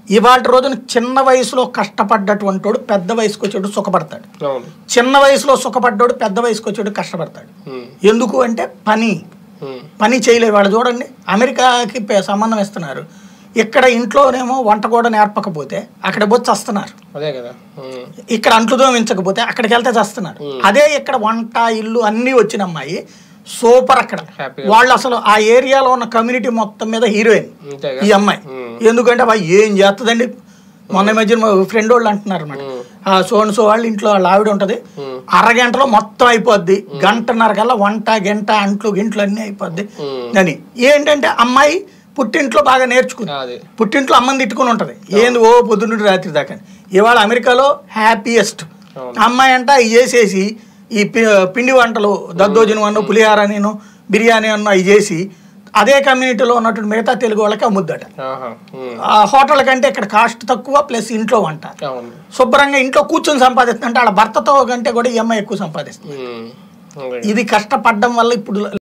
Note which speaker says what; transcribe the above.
Speaker 1: ఇవాళ రోజున చిన్న వయసులో కష్టపడ్డటువంటి వాడు పెద్ద వయసుకు వచ్చేడు సుఖపడతాడు
Speaker 2: అవును
Speaker 1: చిన్న వయసులో సుఖపడ్డాడు పెద్ద వయసుకు వచ్చేడు కష్టపడతాడు
Speaker 2: ఉమ్,
Speaker 1: ఎందుకు అంటే పని
Speaker 2: ఉమ్,
Speaker 1: పని చేయలేదు వాళ్ళు చూడండి అమెరికాకి పే- సంబంధం ఇస్తున్నారు ఇక్కడ ఇంట్లోనేమో వంట కూడా నేర్పకపోతే అక్కడ బొచ్చి వస్తున్నారు
Speaker 2: అదే కదా ఉమ్,
Speaker 1: ఇక్కడ అంట్లు దోమించకపోతే అక్కడికి వెళ్తే చేస్తున్నారు అదే ఇక్కడ వంట ఇల్లు అన్నీ వచ్చిన అమ్మాయి సూపర్ అక్కడ
Speaker 2: Happy.
Speaker 1: వాళ్ళు అసలు ఆ ఏరియాలో ఉన్న కమ్యూనిటీ మొత్తం మీద హీరోయిన్
Speaker 2: అంతే
Speaker 1: ఈ
Speaker 2: కదా
Speaker 1: అమ్మాయి
Speaker 2: ఉమ్,
Speaker 1: ఎందుకంటే అబ్బాయి ఏం చేస్తుందండి మొన్న ఈ మధ్యన మా ఫ్రెండ్ వాళ్ళు అంటున్నారు అనమాట
Speaker 2: ఉమ్,
Speaker 1: సో అండ్ సో వాళ్ళు ఇంట్లో వాళ్ళ ఆవిడ ఉంటది
Speaker 2: ఉమ్,
Speaker 1: అరగంటలో మొత్తం అయిపోద్ది గంటన్నర కల్లా వంట గంట అంట్లు గింట్లు అన్నీ అయిపోద్ది
Speaker 2: ఉమ్,
Speaker 1: అని ఏంటంటే అమ్మాయి పుట్టింట్లో బాగా నేర్చుకుంది
Speaker 2: అది
Speaker 1: పుట్టింట్లో అమ్మని తిట్టుకుని ఉంటది ఏంది ఓ పొద్దున్నుండి రాత్రి దాకా అని. ఇవాళ అమెరికాలో హ్యాపీయెస్ట్
Speaker 2: అవును.
Speaker 1: అమ్మాయి అంట ఇవి చేసేసి ఈ పి- పిండి వంటలు దద్దోజనం అన్ను పులిహార నేను బిర్యానీ అన్న ఇవి చేసి అదే కమ్యూనిటీలో ఉన్నటువంటి మిగతా తెలుగు వాళ్ళకి అమ్ముద్దట
Speaker 2: ఆహా ఉమ్,
Speaker 1: ఆ హోటల్ కంటే ఇక్కడ కాస్ట్ తక్కువ ప్లస్ ఇంట్లో వంట
Speaker 2: అవును
Speaker 1: శుభ్రంగా ఇంట్లో కూర్చొని సంపాదిస్తుంది అంటే వాళ్ళ భర్తతో కంటే కూడా ఈ అమ్మాయి ఎక్కువ సంపాదిస్తుంది
Speaker 2: ఉమ్, ఓకే.
Speaker 1: ఇది కష్టపడడం వల్ల ఇప్పుడు